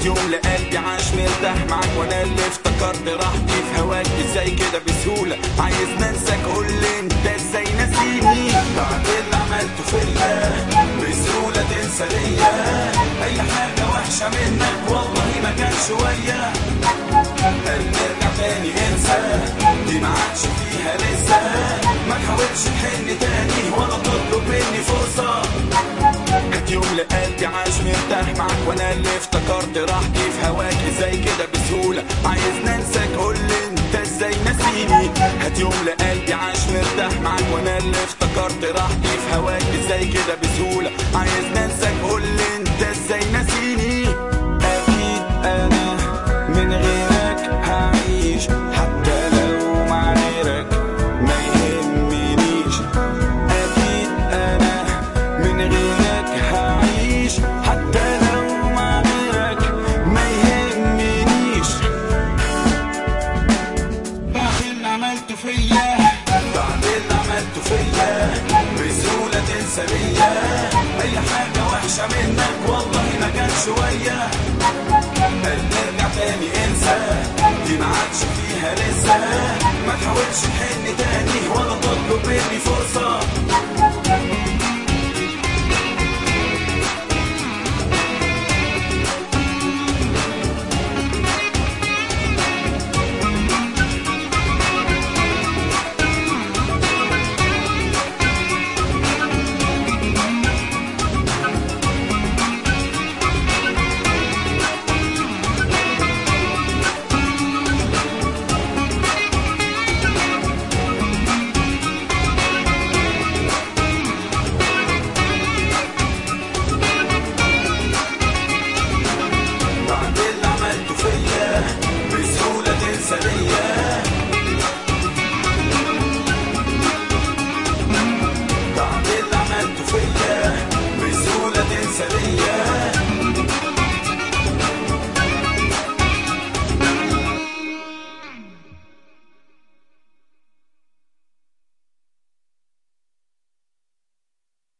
يوم لقلبي عاش مرتاح معاك وانا اللي افتكرت راحتي في هواك ازاي كده بسهولة عايز ننساك قول لي انت ازاي ناسيني بعد اللي عملته فيا بسهولة تنسى ليا اي حاجة وحشة منك والله ما كان شوية قال نرجع تاني انسى دي ما عادش فيها لسه ما تحاولش تحن تاني ولا تطلب مني فرصة كانت يوم لقلبي عاش مرتاح معاك وانا اللي افتكرت راحتي في هواك ازاي كده بسهولة عايز ننساك قول لي انت ازاي ناسيني كانت يوم لقلبي عاش مرتاح معاك وانا اللي افتكرت راحتي في هواك ازاي كده بسهولة عايز ننساك قول لي انت ازاي ناسيني اكيد انا من غيرك هعيش حتى لو مع غيرك ما يهمنيش اكيد انا من غيرك هعيش حتى لو مع غيرك ما يهمنيش بعد اللي عملته فيا بعد اللي عملته فيا بسهولة تنسى بيا أي حاجة وحشة منك والله ما كان شوية قال نرجع تاني انسى دي ما عادش فيها لسه ما تحاولش تحن تاني ولا تطلب مني فرصة